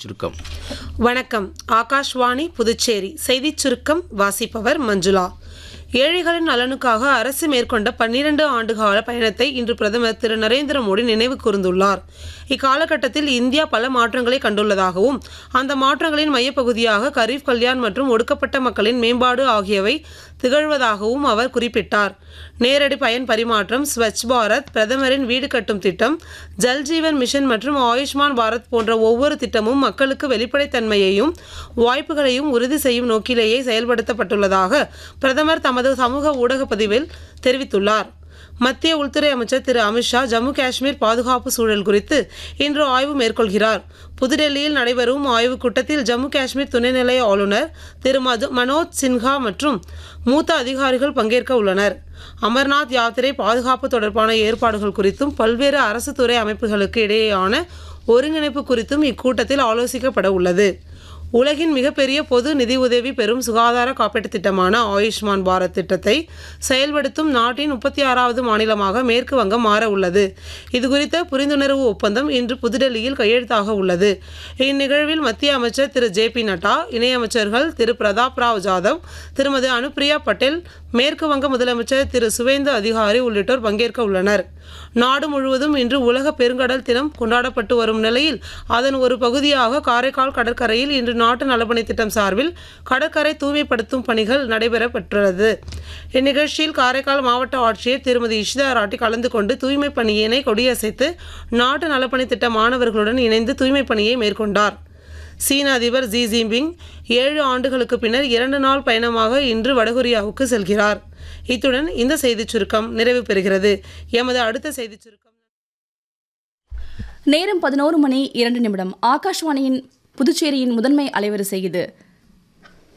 சுருக்கம் வணக்கம் ஆகாஷ்வாணி புதுச்சேரி செய்திச் சுருக்கம் வாசிப்பவர் மஞ்சுளா ஏழைகளின் நலனுக்காக அரசு மேற்கொண்ட பன்னிரண்டு ஆண்டுகால பயணத்தை இன்று பிரதமர் திரு நரேந்திர மோடி நினைவு கூர்ந்துள்ளார் இக்காலகட்டத்தில் இந்தியா பல மாற்றங்களை கண்டுள்ளதாகவும் அந்த மாற்றங்களின் மையப்பகுதியாக கரீப் கல்யாண் மற்றும் ஒடுக்கப்பட்ட மக்களின் மேம்பாடு ஆகியவை திகழ்வதாகவும் அவர் குறிப்பிட்டார் நேரடி பயன் பரிமாற்றம் ஸ்வச் பாரத் பிரதமரின் வீடு கட்டும் திட்டம் ஜல் ஜீவன் மிஷன் மற்றும் ஆயுஷ்மான் பாரத் போன்ற ஒவ்வொரு திட்டமும் மக்களுக்கு வெளிப்படைத்தன்மையையும் வாய்ப்புகளையும் உறுதி செய்யும் நோக்கிலேயே செயல்படுத்தப்பட்டுள்ளதாக பிரதமர் தமது சமூக ஊடக பதிவில் தெரிவித்துள்ளார் மத்திய உள்துறை அமைச்சர் திரு அமித்ஷா ஜம்மு காஷ்மீர் பாதுகாப்பு சூழல் குறித்து இன்று ஆய்வு மேற்கொள்கிறார் புதுடெல்லியில் நடைபெறும் ஆய்வுக் கூட்டத்தில் ஜம்மு காஷ்மீர் துணைநிலை ஆளுநர் திரு மது மனோஜ் சின்ஹா மற்றும் மூத்த அதிகாரிகள் பங்கேற்க உள்ளனர் அமர்நாத் யாத்திரை பாதுகாப்பு தொடர்பான ஏற்பாடுகள் குறித்தும் பல்வேறு அரசு துறை அமைப்புகளுக்கு இடையேயான ஒருங்கிணைப்பு குறித்தும் இக்கூட்டத்தில் ஆலோசிக்கப்பட உள்ளது உலகின் மிகப்பெரிய பொது நிதியுதவி பெறும் சுகாதார காப்பீட்டுத் திட்டமான ஆயுஷ்மான் பாரத் திட்டத்தை செயல்படுத்தும் நாட்டின் முப்பத்தி ஆறாவது மாநிலமாக மேற்கு வங்கம் மாற உள்ளது இதுகுறித்த புரிந்துணர்வு ஒப்பந்தம் இன்று புதுடெல்லியில் கையெழுத்தாக உள்ளது இந்நிகழ்வில் மத்திய அமைச்சர் திரு ஜே பி நட்டா இணையமைச்சர்கள் திரு பிரதாப் ராவ் ஜாதவ் திருமதி அனுப்பிரியா பட்டேல் மேற்கு வங்க முதலமைச்சர் திரு சுவேந்து அதிகாரி உள்ளிட்டோர் பங்கேற்க உள்ளனர் நாடு முழுவதும் இன்று உலக பெருங்கடல் தினம் கொண்டாடப்பட்டு வரும் நிலையில் அதன் ஒரு பகுதியாக காரைக்கால் கடற்கரையில் இன்று நாட்டு நலப்பணி திட்டம் சார்பில் கடற்கரை தூய்மைப்படுத்தும் பணிகள் நடைபெறப்பட்டுள்ளது இந்நிகழ்ச்சியில் காரைக்கால் மாவட்ட ஆட்சியர் திருமதி இஷிதா ராட்டி கலந்து கொண்டு தூய்மை பணியினை கொடியசைத்து நாட்டு நலப்பணி திட்ட மாணவர்களுடன் இணைந்து தூய்மை பணியை மேற்கொண்டார் சீன அதிபர் ஜி ஜின்பிங் ஏழு ஆண்டுகளுக்கு பின்னர் இரண்டு நாள் பயணமாக இன்று வடகொரியாவுக்கு செல்கிறார் இத்துடன் இந்த செய்திச் சுருக்கம் நிறைவு பெறுகிறது எமது அடுத்த செய்திச் சுருக்கம் நேரம் பதினோரு மணி இரண்டு நிமிடம் ஆகாஷ்வாணியின் புதுச்சேரியின் முதன்மை அலைவரிசை இது